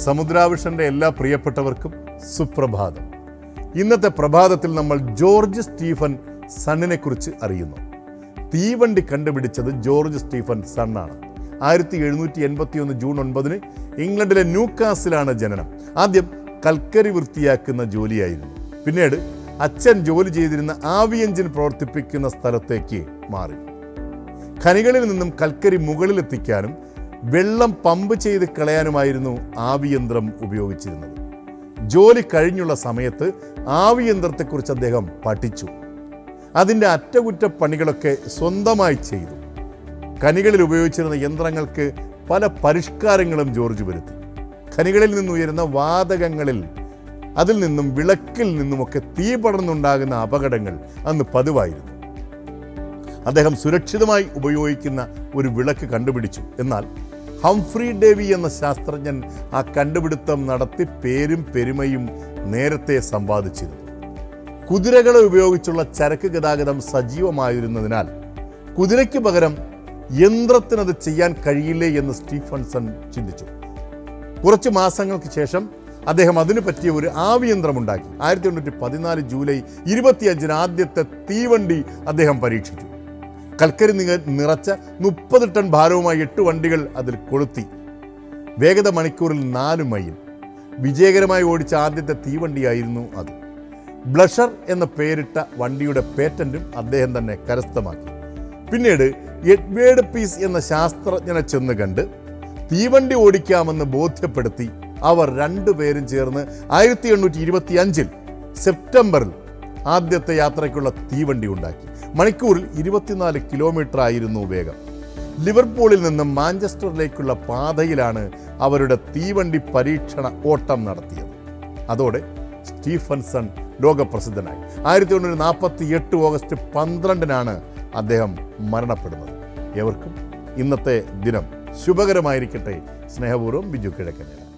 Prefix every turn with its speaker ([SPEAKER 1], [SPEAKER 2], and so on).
[SPEAKER 1] സമുദ്രാവിഷന്റെ എല്ലാ പ്രിയപ്പെട്ടവർക്കും സുപ്രഭാതം ഇന്നത്തെ പ്രഭാതത്തിൽ നമ്മൾ ജോർജ് സ്റ്റീഫൻ സണ്ണിനെ കുറിച്ച് അറിയുന്നു തീവണ്ടി കണ്ടുപിടിച്ചത് ജോർജ് സ്റ്റീഫൻ സണ്ണാണ് ആയിരത്തി എഴുന്നൂറ്റി എൺപത്തി ഒന്ന് ജൂൺ ഒൻപതിന് ഇംഗ്ലണ്ടിലെ ന്യൂകാസിലാണ് ജനനം ആദ്യം കൽക്കരി വൃത്തിയാക്കുന്ന ജോലിയായിരുന്നു പിന്നീട് അച്ഛൻ ജോലി ചെയ്തിരുന്ന ആവി എഞ്ചിൻ പ്രവർത്തിപ്പിക്കുന്ന സ്ഥലത്തേക്ക് മാറി ഖനികളിൽ നിന്നും കൽക്കരി മുകളിലെത്തിക്കാനും വെള്ളം പമ്പ് ചെയ്ത് കളയാനുമായിരുന്നു ആവിയന്ത്രം ഉപയോഗിച്ചിരുന്നത് ജോലി കഴിഞ്ഞുള്ള സമയത്ത് ആവിയന്ത്രത്തെക്കുറിച്ച് അദ്ദേഹം പഠിച്ചു അതിൻ്റെ അറ്റകുറ്റപ്പണികളൊക്കെ സ്വന്തമായി ചെയ്തു ഖനികളിൽ ഉപയോഗിച്ചിരുന്ന യന്ത്രങ്ങൾക്ക് പല പരിഷ്കാരങ്ങളും ജോർജ് വരുത്തി ഖനികളിൽ നിന്നുയരുന്ന വാതകങ്ങളിൽ അതിൽ നിന്നും വിളക്കിൽ നിന്നുമൊക്കെ തീ പടർന്നുണ്ടാകുന്ന അപകടങ്ങൾ അന്ന് പതിവായിരുന്നു അദ്ദേഹം സുരക്ഷിതമായി ഉപയോഗിക്കുന്ന ഒരു വിളക്ക് കണ്ടുപിടിച്ചു എന്നാൽ ഹംഫ്രി ഡേവി എന്ന ശാസ്ത്രജ്ഞൻ ആ കണ്ടുപിടുത്തം നടത്തി പേരും പെരുമയും നേരത്തെ സമ്പാദിച്ചിരുന്നു കുതിരകളെ ഉപയോഗിച്ചുള്ള ചരക്ക് ഗതാഗതം സജീവമായിരുന്നതിനാൽ കുതിരയ്ക്ക് പകരം യന്ത്രത്തിനത് ചെയ്യാൻ കഴിയില്ലേ എന്ന് സ്റ്റീഫൻസൺ ചിന്തിച്ചു കുറച്ച് മാസങ്ങൾക്ക് ശേഷം അദ്ദേഹം അതിനു പറ്റിയ ഒരു ആവിയന്ത്രമുണ്ടാക്കി ആയിരത്തി എണ്ണൂറ്റി പതിനാല് ജൂലൈ ഇരുപത്തിയഞ്ചിന് ആദ്യത്തെ തീവണ്ടി അദ്ദേഹം പരീക്ഷിച്ചു കൽക്കരി നിക നിറച്ച മുപ്പത് ടൺ ഭാരവുമായി എട്ട് വണ്ടികൾ അതിൽ കൊളുത്തി വേഗത മണിക്കൂറിൽ നാല് മൈൽ വിജയകരമായി ഓടിച്ച ആദ്യത്തെ തീവണ്ടിയായിരുന്നു അത് ബ്ലഷർ എന്ന പേരിട്ട വണ്ടിയുടെ പേറ്റന്റും അദ്ദേഹം തന്നെ കരസ്ഥമാക്കി പിന്നീട് എഡ്വേർഡ് പീസ് എന്ന ശാസ്ത്രജ്ഞനെ ചെന്ന് കണ്ട് തീവണ്ടി ഓടിക്കാമെന്ന് ബോധ്യപ്പെടുത്തി അവർ രണ്ടുപേരും ചേർന്ന് ആയിരത്തി എണ്ണൂറ്റി ഇരുപത്തി അഞ്ചിൽ സെപ്റ്റംബറിൽ ആദ്യത്തെ യാത്രയ്ക്കുള്ള തീവണ്ടി ഉണ്ടാക്കി മണിക്കൂറിൽ ഇരുപത്തിനാല് കിലോമീറ്റർ ആയിരുന്നു വേഗം ലിവർപൂളിൽ നിന്നും മാഞ്ചസ്റ്ററിലേക്കുള്ള പാതയിലാണ് അവരുടെ തീവണ്ടി പരീക്ഷണ ഓട്ടം നടത്തിയത് അതോടെ സ്റ്റീഫൻസൺ ലോകപ്രസിദ്ധനായി ആയിരത്തി തൊണ്ണൂറ്റി നാൽപ്പത്തി എട്ട് ഓഗസ്റ്റ് പന്ത്രണ്ടിനാണ് അദ്ദേഹം മരണപ്പെടുന്നത് ഏവർക്കും ഇന്നത്തെ ദിനം ശുഭകരമായിരിക്കട്ടെ സ്നേഹപൂർവ്വം ബിജു കിഴക്കനേല